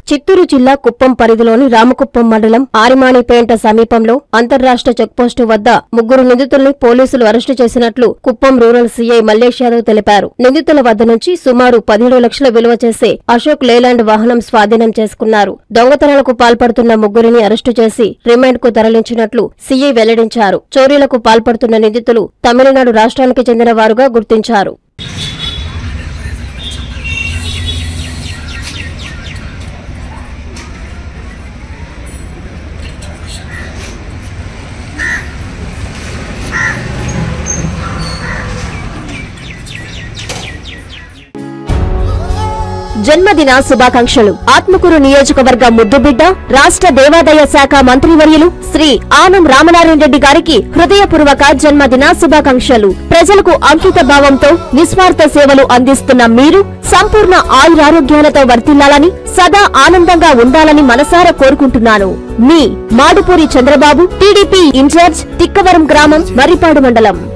చిత్తూరు జిల్లా కుప్పం పరిధిలోని రామకుప్పం మండలం ఆరిమాణిపేంట సమీపంలో అంతర్రాష్ట్ర చెక్పోస్టు వద్ద ముగ్గురు నిందితుల్ని పోలీసులు అరెస్టు చేసినట్లు కుప్పం రూరల్ సీఐ మల్లేష్ యాదవ్ తెలిపారు నిందితుల వద్ద నుంచి సుమారు పదిహేడు లక్షల విలువ చేసే అశోక్ లేలాండ్ వాహనం స్వాధీనం చేసుకున్నారు దొంగతనాలకు పాల్పడుతున్న ముగ్గురిని అరెస్టు చేసి రిమాండ్ కు తరలించినట్లు సీఐ వెల్లడించారు చోరీలకు పాల్పడుతున్న నిందితులు తమిళనాడు రాష్ట్రానికి చెందిన వారుగా గుర్తించారు జన్మదిన శుభాకాంక్షలు ఆత్మకూరు నియోజకవర్గ ముద్దుబిడ్డ రాష్ట్ర దేవాదాయ శాఖ మంత్రివర్యులు శ్రీ ఆనం రామనారాయణ రెడ్డి గారికి హృదయపూర్వక జన్మదిన శుభాకాంక్షలు ప్రజలకు అంకిత భావంతో నిస్వార్థ సేవలు అందిస్తున్న మీరు సంపూర్ణ ఆయురారోగ్యాలతో వర్తిల్లాలని సదా ఆనందంగా ఉండాలని మనసారా కోరుకుంటున్నాను మీ మాడుపూరి చంద్రబాబు టీడీపీ ఇన్ఛార్జ్ తిక్కవరం గ్రామం మర్రిపాడు మండలం